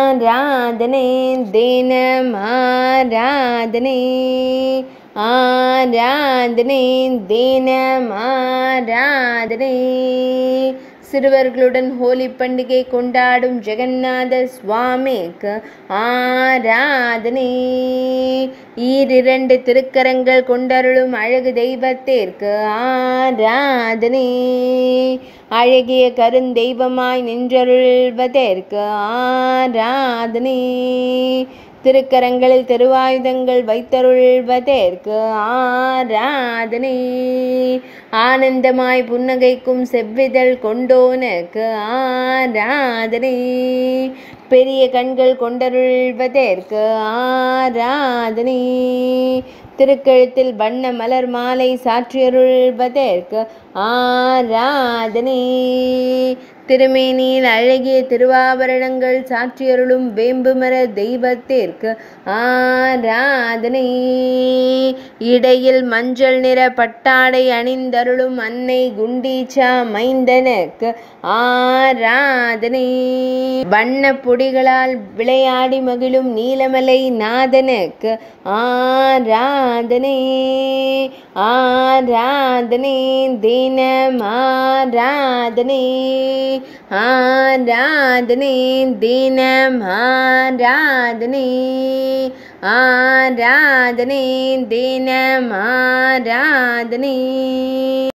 ஆராதனை தினம் ஆராதனை ஆராதனை தினம் ஆராதனை சிறுவர்களுடன் ஹோலி பண்டிகை கொண்டாடும் ஜெகநாத சுவாமிக்கு ஆராதனை ஈரிரண்டு திருக்கரங்கள் கொண்டருளும் அழகு தெய்வத்திற்கு ஆராதனை அழகிய கருந்தெய்வமாய் நின்றருள்வதற்கு ஆராதனை திருக்கரங்களில் திருவாயுதங்கள் வைத்தருள்வதற்கு ஆராதனை ஆனந்தமாய் புன்னகைக்கும் செவ்விதழ் கொண்டோனுக்கு ஆராதனை பெரிய கண்கள் கொண்டருள்வதற்கு ஆராதனை திருக்கழுத்தில் வண்ண மலர் மாலை சாற்றியருள்வதற்கு ஆராதனை திருமேனியில் அழகிய திருவாபரணங்கள் சாற்றியருளும் வேம்புமர தெய்வத்திற்கு ஆராதனை இடையில் மஞ்சள் நிற பட்டாடை அணிந்தருளும் அன்னை குண்டீச்சா மைந்தனுக்கு ஆராதனை வண்ண பொடிகளால் விளையாடி மகிழும் நீலமலை நாதனுக்கு ஆராதனை ஆராதனை தினம் ஆராதனை ஆராதனை தினம் ஆராதனை ஆராதனை தினம் ஆராதனை